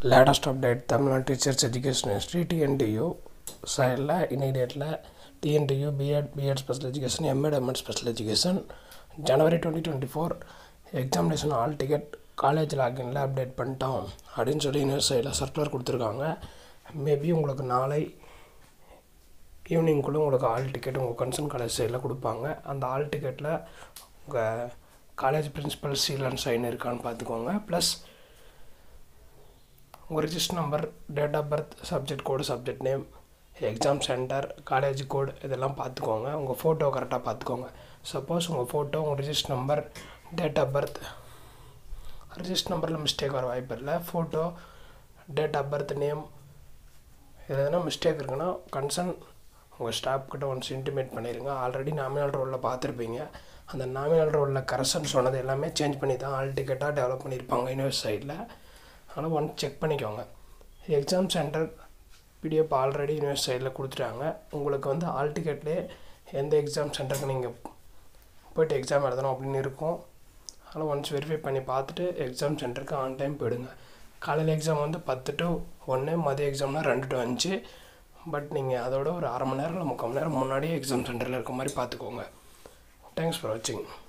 latest update Tamil Nadu teachers education history TNTU சைடில் இன்னைக்கு டேட்டில் TNTU BEd BEd special education MEd MEd special education ஜனவரி twenty twenty four examination hall ticket college லாகின்ல update பண்ணிட்டோம் அப்படின்னு சொல்லி இன்னொரு சைடில் சர்க்குலர் கொடுத்துருக்காங்க மேபி உங்களுக்கு நாளை ஈவினிங்குள்ளே உங்களுக்கு ஆல் டிக்கெட் உங்கள் கன்சர்ன் காலேஜ் சைடில் கொடுப்பாங்க அந்த ஆல் டிக்கெட்டில் உங்கள் college principal seal and sign இருக்கான்னு பார்த்துக்கோங்க ப்ளஸ் உங்கள் register number date of birth subject code subject name exam centre college code இதெல்லாம் பார்த்துக்கோங்க உங்கள் ஃபோட்டோ கரெக்டாக பார்த்துக்கோங்க சப்போஸ் உங்கள் ஃபோட்டோ உங்கள் register number date of birth register நம்பரில் மிஸ்டேக் வர வாய்ப்பு இல்லை photo date of birth name எதுனா மிஸ்டேக் இருக்குன்னா கன்சர்ன் உங்கள் ஸ்டாஃப் கிட்ட ஒன்ஸ் இன்டிமேட் பண்ணிடுங்க ஆல்ரெடி நாமினல் ரோலில் பார்த்துருப்பீங்க அந்த நாமினல் ரோலில் கரெக்ஷன் சொன்னது எல்லாமே சேஞ்ச் பண்ணி தான் ஆல் டிக்கெட்டாக டெவலப் பண்ணியிருப்பாங்க யூனிவர்ஸ் சைடில் அதனால் ஒன் செக் பண்ணிக்கோங்க exam centre PDF already universe சைடில் கொடுத்துட்டாங்க உங்களுக்கு வந்து ஆல் டிக்கெட்லேயே எந்த எக்ஸாம் சென்டருக்கு நீங்கள் போய்ட்டு எக்ஸாம் எழுதணும் அப்படின்னு இருக்கும் அதனால் ஒன்ஸ் வெரிஃபை பண்ணி பார்த்துட்டு எக்ஸாம் சென்டருக்கு ஆன் டைம் போயிடுங்க காலையில் எக்ஸாம் வந்து பத்து டு ஒன்று மதிய எக்ஸாம்னா ரெண்டு டு அஞ்சு பட் நீங்கள் அதோட ஒரு அரை மணி நேரம் இல்லை முக்கால் மணி நேரம் முன்னாடியே எக்ஸாம் சென்டரில் இருக்க மாதிரி பார்த்துக்கோங்க தேங்க்ஸ் ஃபார் வாட்சிங்